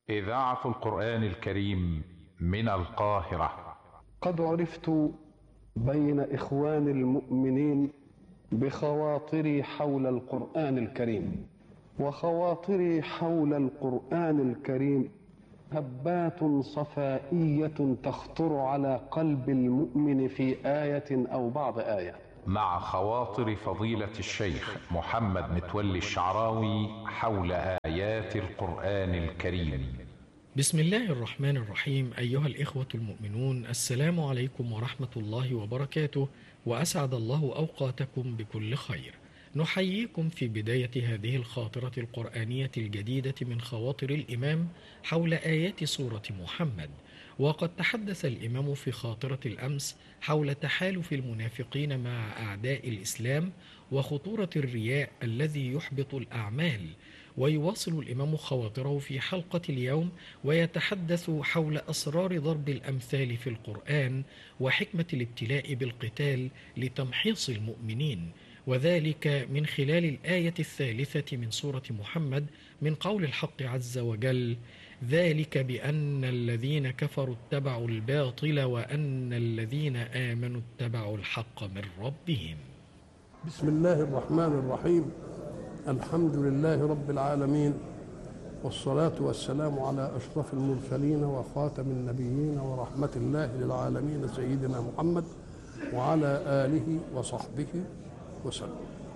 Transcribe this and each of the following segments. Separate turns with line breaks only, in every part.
إذاعة القرآن الكريم من القاهرة
قد عرفت بين إخوان المؤمنين بخواطري حول القرآن الكريم وخواطري حول القرآن الكريم هبات صفائية تخطر على قلب المؤمن في آية أو بعض آية
مع خواطر فضيلة الشيخ محمد متولي الشعراوي حول آيات القرآن الكريم
بسم الله الرحمن الرحيم أيها الإخوة المؤمنون السلام عليكم ورحمة الله وبركاته وأسعد الله أوقاتكم بكل خير نحييكم في بداية هذه الخاطرة القرآنية الجديدة من خواطر الإمام حول آيات سورة محمد وقد تحدث الإمام في خاطرة الأمس حول تحالف المنافقين مع أعداء الإسلام وخطورة الرياء الذي يحبط الأعمال ويواصل الإمام خواطره في حلقة اليوم ويتحدث حول أسرار ضرب الأمثال في القرآن وحكمة الابتلاء بالقتال لتمحيص المؤمنين وذلك من خلال الآية الثالثة من سورة محمد من قول الحق عز وجل ذلك بأن الذين كفروا اتبعوا الباطل وأن الذين آمنوا اتبعوا الحق من ربهم
بسم الله الرحمن الرحيم الحمد لله رب العالمين والصلاة والسلام على أشرف المرسلين وخاتم النبيين ورحمة الله للعالمين سيدنا محمد وعلى آله وصحبه وسلم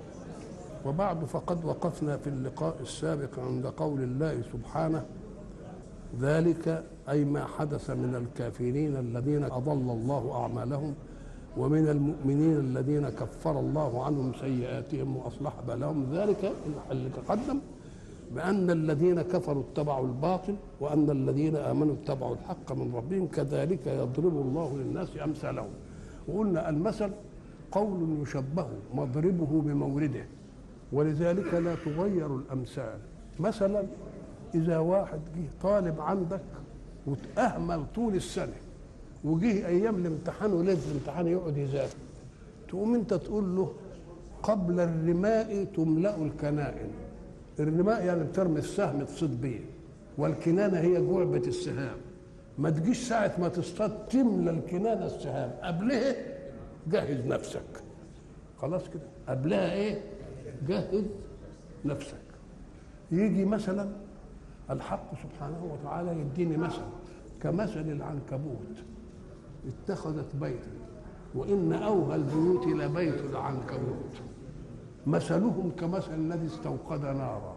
وبعد فقد وقفنا في اللقاء السابق عند قول الله سبحانه ذلك أي ما حدث من الكافرين الذين أضل الله أعمالهم ومن المؤمنين الذين كفر الله عنهم سيئاتهم وأصلح بالهم ذلك اللي تقدم بأن الذين كفروا اتبعوا الباطل وأن الذين آمنوا اتبعوا الحق من ربهم كذلك يضرب الله للناس أمثالهم وقلنا المثل قول يشبه مضربه بمورده ولذلك لا تغير الأمثال مثلا إذا واحد جه طالب عندك وتأهمل طول السنة وجه أيام الامتحان وليلة الامتحان يقعد يذاكر تقوم أنت تقول له قبل الرماء تملأ الكنائن الرماء يعني بترمي السهم تصيد بيه والكنانة هي جعبة السهام ما تجيش ساعة ما تصطاد تملى الكنانة السهام قبلها جهز نفسك خلاص كده قبلها ايه جهز نفسك يجي مثلا الحق سبحانه وتعالى يديني مثل كمثل العنكبوت اتخذت بيتا وان اوهى البيوت لبيت العنكبوت مثلهم كمثل الذي استوقد نارا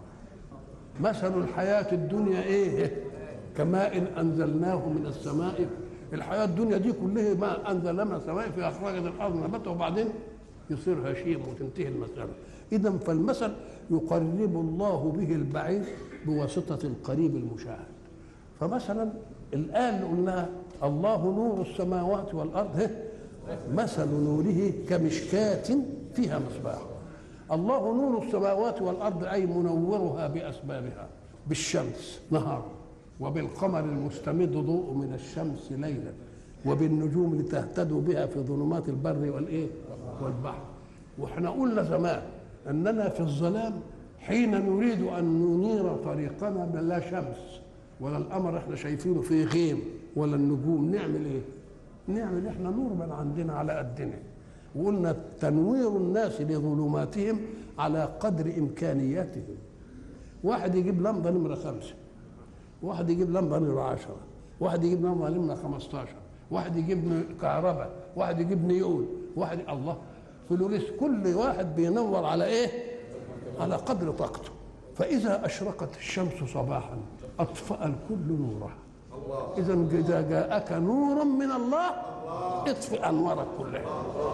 مثل الحياة الدنيا ايه كماء انزلناه من السماء الحياة الدنيا دي كلها ما انزل من السماء في اخراج الارض نباته وبعدين يصير هشيم وتنتهي المسألة إذا فالمثل يقرب الله به البعيد بواسطة القريب المشاهد فمثلا الآية اللي قلناها الله نور السماوات والأرض مثل نوره كمشكاة فيها مصباح الله نور السماوات والأرض أي منورها بأسبابها بالشمس نهارا وبالقمر المستمد ضوء من الشمس ليلا وبالنجوم لتهتدوا بها في ظلمات البر والايه والبحر واحنا قلنا زمان اننا في الظلام حين نريد ان ننير طريقنا لا شمس ولا القمر احنا شايفينه في غيم ولا النجوم نعمل ايه نعمل احنا نور من عندنا على قدنا وقلنا تنوير الناس لظلماتهم على قدر امكانياتهم واحد يجيب لمبه نمره خمسه واحد يجيب لمبه نمره عشره واحد يجيب لمبه نمره 15 واحد يجيب كهرباء واحد يجيب نيون واحد الله فلوريس كل واحد بينور على ايه على قدر طاقته فاذا اشرقت الشمس صباحا اطفا الكل نوره اذا اذا جاءك نور من الله اطفئ انوارك كلها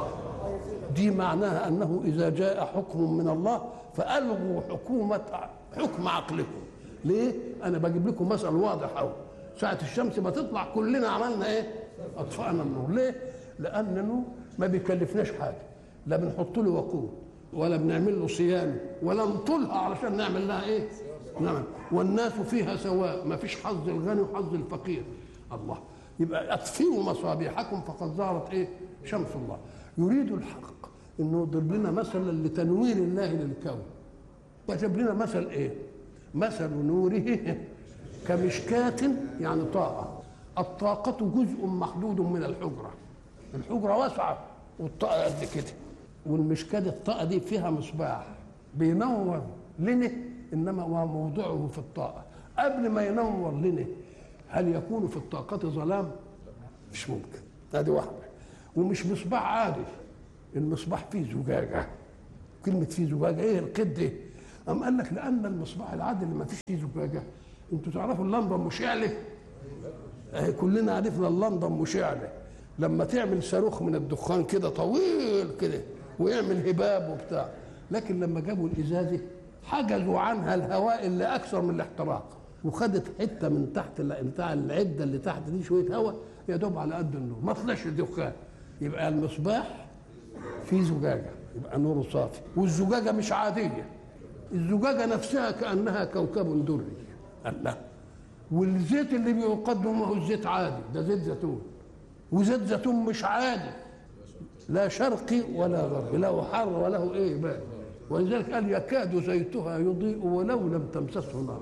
دي معناها انه اذا جاء حكم من الله فالغوا حكومه حكم عقلكم ليه انا بجيب لكم مثل واضح قوي ساعه الشمس ما تطلع كلنا عملنا ايه اطفانا النور ليه لان النور ما بيكلفناش حاجه لا بنحط له وقود ولا بنعمل له صيانه ولا نطولها علشان نعمل لها ايه نعم والناس فيها سواء ما فيش حظ الغني وحظ الفقير الله يبقى اطفئوا مصابيحكم فقد ظهرت ايه شمس الله يريد الحق انه يضرب لنا مثلا لتنوير الله للكون وجاب لنا مثل ايه مثل نوره كمشكاة يعني طاقة الطاقة جزء محدود من الحجرة الحجرة واسعة والطاقة قد كده والمشكاة الطاقة دي فيها مصباح بينور لنا إنما هو موضعه في الطاقة قبل ما ينور لنا هل يكون في الطاقة ظلام؟ مش ممكن هذه واحدة ومش مصباح عادي المصباح فيه زجاجة كلمة فيه زجاجة ايه القد ايه؟ أم قال لك لأن المصباح العادي اللي ما فيش فيه زجاجة انتوا تعرفوا اللمبة مشعلة اه كلنا عرفنا اللمبة مشعلة لما تعمل صاروخ من الدخان كده طويل كده ويعمل هباب وبتاع لكن لما جابوا الإزازة حجزوا عنها الهواء اللي أكثر من الاحتراق وخدت حتة من تحت بتاع العدة اللي تحت دي شوية هواء يا دوب على قد النور ما طلعش الدخان يبقى المصباح فيه زجاجة يبقى نوره صافي والزجاجة مش عادية الزجاجة نفسها كأنها كوكب دري الله والزيت اللي بيقدم هو الزيت عادي ده زيت زيتون وزيت زيتون مش عادي لا شرقي ولا غربي له حر وله ايه بارد ولذلك قال يكاد زيتها يضيء ولو لم تمسسه نار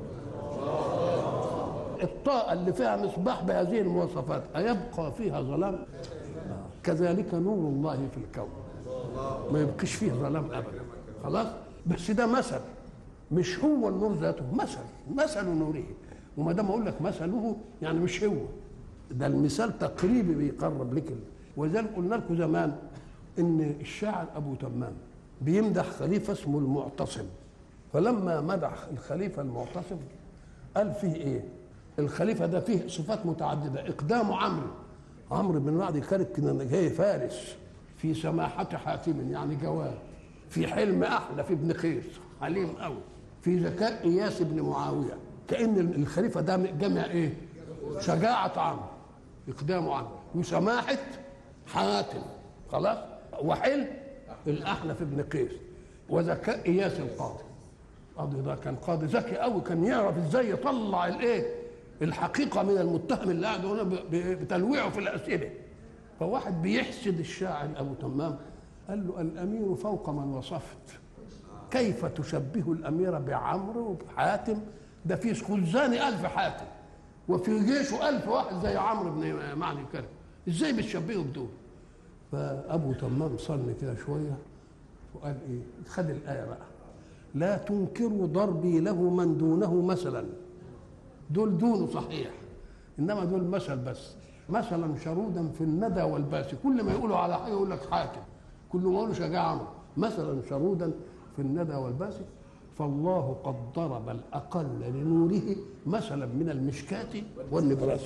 الطاقة اللي فيها مصباح بهذه المواصفات أيبقى فيها ظلام؟ كذلك نور الله في الكون ما يبقيش فيه ظلام أبدا خلاص؟ بس ده مثل مش هو النور ذاته مثل مثل نوره وما دام اقول لك مثله يعني مش هو ده المثال تقريبي بيقرب لك ولذلك قلنا لكم زمان ان الشاعر ابو تمام بيمدح خليفه اسمه المعتصم فلما مدح الخليفه المعتصم قال فيه ايه الخليفه ده فيه صفات متعدده اقدامه عمرو عمرو بن معدي كانت كده جاي فارس في سماحه حاتم يعني جواد في حلم احلف ابن قيس حليم قوي في ذكاء اياس بن معاويه كان الخليفه ده جمع ايه شجاعه عمرو اقدامه عمرو وسماحه حاتم خلاص وحلم الاحنف بن قيس وذكاء اياس القاضي القاضي ده كان قاضي ذكي قوي كان يعرف ازاي يطلع الايه الحقيقه من المتهم اللي قاعد هنا بتلويعه في الاسئله فواحد بيحسد الشاعر ابو تمام قال له الامير فوق من وصفت كيف تشبه الامير بعمرو وبحاتم ده في خزان ألف حاتم وفي جيشه ألف واحد زي عمرو بن معني كده ازاي بتشبهه بدول فابو تمام صلي كده شويه وقال ايه خد الايه بقى لا تنكروا ضربي له من دونه مثلا دول دونه صحيح انما دول مثل بس مثلا شرودا في الندى والباس كل ما يقولوا على حاجه يقول لك حاتم كل ما يقولوا شجاع عمرو مثلا شرودا في الندى والباس فالله قد ضرب الأقل لنوره مثلا من المشكاة والنبراس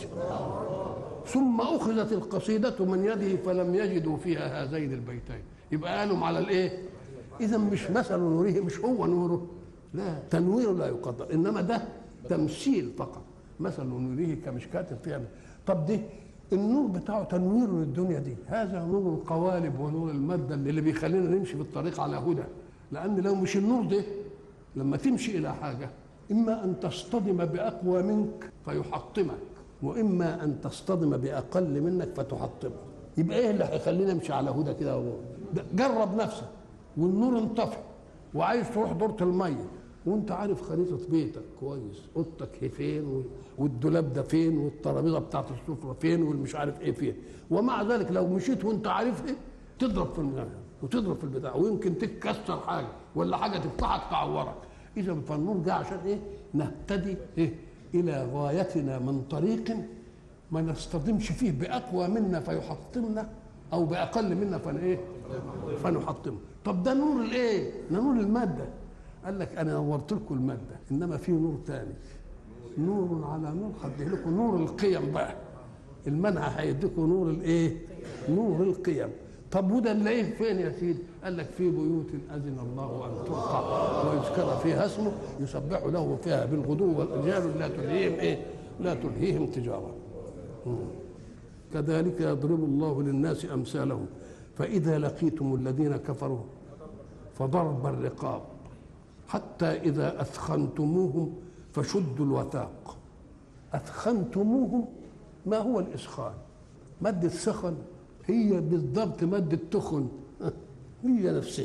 ثم أخذت القصيدة من يده فلم يجدوا فيها هذين البيتين يبقى قالوا على الإيه إذا مش مثل نوره مش هو نوره لا تنوير لا يقدر إنما ده تمثيل فقط مثل نوره كمشكاة فيها طب دي النور بتاعه تنوير للدنيا دي هذا نور القوالب ونور المادة اللي بيخلينا نمشي في الطريق على هدى لأن لو مش النور ده لما تمشي الى حاجه اما ان تصطدم باقوى منك فيحطمك واما ان تصطدم باقل منك فتحطمه يبقى ايه اللي هيخلينا نمشي على هدى كده جرب نفسك والنور انطفى وعايز تروح دورة المية وانت عارف خريطة بيتك كويس اوضتك فين والدولاب ده فين والترابيزة بتاعت السفرة فين والمش عارف ايه فين ومع ذلك لو مشيت وانت عارف ايه تضرب في المية وتضرب في البتاع ويمكن تتكسر حاجه ولا حاجه تفتحك تعورك اذا فالنور ده عشان ايه نهتدي ايه الى غايتنا من طريق ما نصطدمش فيه باقوى منا فيحطمنا او باقل منا فن ايه فنحطمه طب ده نور الايه ده نور الماده قال لك انا نورت لكم الماده انما في نور ثاني نور على نور هديه لكم نور القيم بقى المنع هيديكم نور الايه نور القيم طب وده نلاقيه فين يا سيدي؟ قال لك في بيوت اذن الله ان ترفع ويذكر فيها اسمه يسبح له فيها بالغدو والرجال لا تلهيهم ايه؟ لا تلهيهم تجاره. كذلك يضرب الله للناس امثالهم فاذا لقيتم الذين كفروا فضرب الرقاب حتى اذا اثخنتموهم فشدوا الوثاق. اثخنتموهم ما هو الاسخان؟ ماده سخن هي بالضبط مادة تخن هي نفسها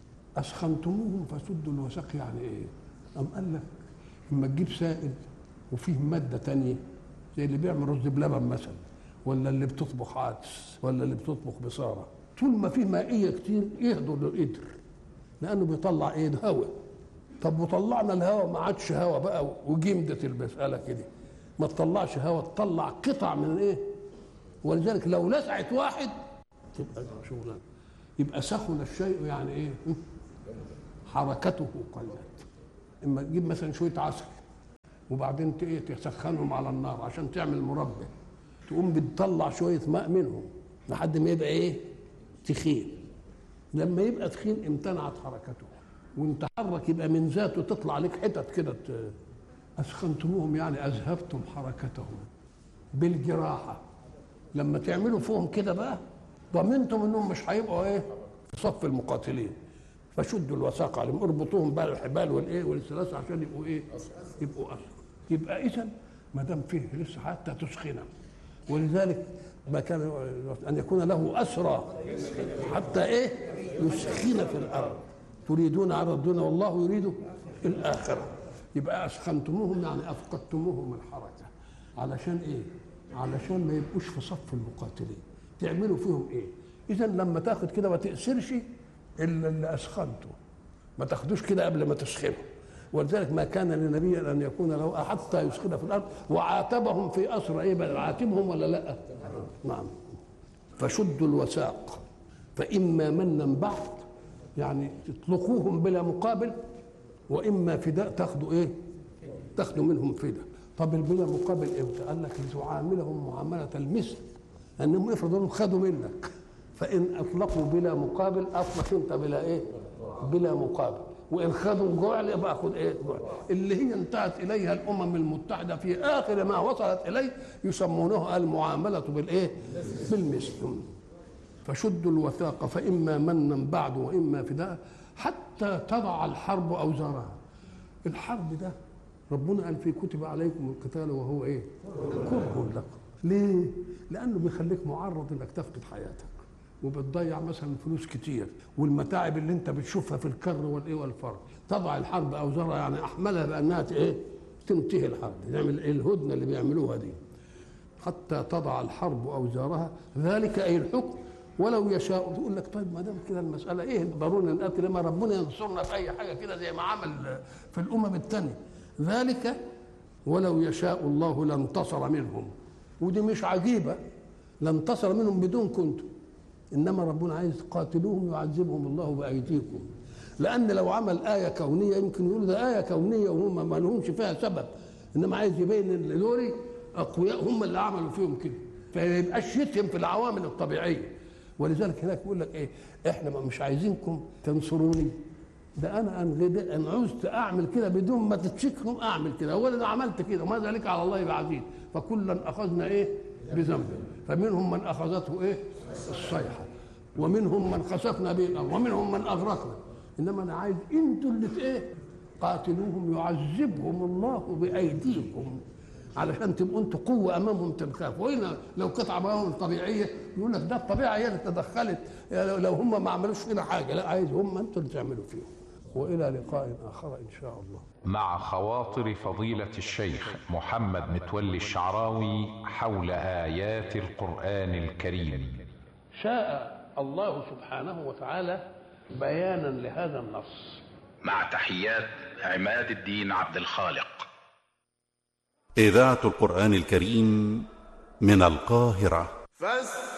أسخنتموهم فسدوا الوثاق يعني إيه؟ أم قال لك لما تجيب سائل وفيه ماده تانية زي اللي بيعمل رز بلبن مثلا ولا اللي بتطبخ عدس ولا اللي بتطبخ بصاره طول ما فيه مائيه كتير يهدر القدر لانه بيطلع ايه هواء طب وطلعنا الهواء ما عادش هواء بقى وجمدت المساله كده ما تطلعش هواء تطلع قطع من ايه ولذلك لو لسعت واحد تبقى شغلانه يبقى سخن الشيء يعني ايه حركته قلت اما تجيب مثلا شويه عسل وبعدين ت- ايه تسخنهم على النار عشان تعمل مربى تقوم بتطلع شويه ماء منهم لحد ما يبقى ايه تخين لما يبقى تخين امتنعت حركته وانت حرك يبقى من ذاته تطلع لك حتت كده ت- اسخنتموهم يعني اذهبتم حركتهم بالجراحه لما تعملوا فيهم كده بقى ضمنتم انهم مش هيبقوا ايه في صف المقاتلين فشدوا الوثاق عليهم اربطوهم بقى الحبال والايه والسلاسل عشان يبقوا ايه يبقوا اسرى يبقى اذا ما دام فيه لسه حتى تسخنه ولذلك ما كان ان يكون له اسرى حتى ايه يسخن في الارض تريدون عرض الدنيا والله يريد الاخره يبقى اسخنتموهم يعني افقدتموهم الحركه علشان ايه علشان ما يبقوش في صف المقاتلين تعملوا فيهم ايه اذا لما تاخد كده ما تأسرش الا اللي اسخنته ما تاخدوش كده قبل ما تسخنه ولذلك ما كان لنبي ان يكون له حتى يسخن في الارض وعاتبهم في اسرى ايه بل عاتبهم ولا لا نعم فشدوا الوثاق فاما منا بعد يعني تطلقوهم بلا مقابل واما فداء تاخدوا ايه تاخدوا منهم فداء طب بلا مقابل امتى قال لك لتعاملهم معامله المثل انهم افرض انهم خدوا منك فان اطلقوا بلا مقابل اطلق انت بلا ايه بلا مقابل وان خدوا جعل يبقى خد ايه جعل اللي هي انتهت اليها الامم المتحده في اخر ما وصلت اليه يسمونه المعامله بالايه بالمثل فشدوا الوثاق فإما منا بعد وإما فداء حتى تضع الحرب أوزارها الحرب ده ربنا قال في كتب عليكم القتال وهو ايه كره لكم ليه لانه بيخليك معرض انك تفقد حياتك وبتضيع مثلا فلوس كتير والمتاعب اللي انت بتشوفها في الكر والايه والفر تضع الحرب اوزارها يعني احملها بانها ايه تنتهي الحرب نعمل إيه الهدنه اللي بيعملوها دي حتى تضع الحرب اوزارها ذلك اي الحكم ولو يشاء تقول لك طيب ما دام كده المساله ايه ضروري نقاتل لما ربنا ينصرنا في اي حاجه كده زي ما عمل في الامم الثانيه ذلك ولو يشاء الله لانتصر منهم ودي مش عجيبه لانتصر منهم بدون كنتم انما ربنا عايز قاتلوهم يعذبهم الله بايديكم لان لو عمل ايه كونيه يمكن يقول ده ايه كونيه وهم ما لهمش فيها سبب انما عايز يبين ان دول اقوياء هم اللي عملوا فيهم كده فما يبقاش يتهم في العوامل الطبيعيه ولذلك هناك بيقول لك ايه احنا ما مش عايزينكم تنصروني ده انا ان غد- ان عزت اعمل كده بدون ما تتشكهم اعمل كده اولا انا عملت كده وما ذلك على الله بعزيز فكلا اخذنا ايه بذنبه فمنهم من اخذته ايه الصيحه ومنهم من خسفنا به الارض ومنهم من اغرقنا انما انا عايز انتوا اللي ت- ايه قاتلوهم يعذبهم الله بايديكم علشان تبقوا انتوا قوه امامهم تنخافوا والا لو كانت عملهم طبيعيه يقول لك ده الطبيعه هي اللي تدخلت يعني لو- لو هم ما عملوش فينا حاجه لا عايز هم انتوا اللي تعملوا فيهم والى لقاء اخر ان شاء الله
مع خواطر فضيلة الشيخ محمد متولي الشعراوي حول آيات القرآن الكريم
شاء الله سبحانه وتعالى بيانا لهذا النص
مع تحيات عماد الدين عبد الخالق
إذاعة القرآن الكريم من القاهرة
فاستمعوا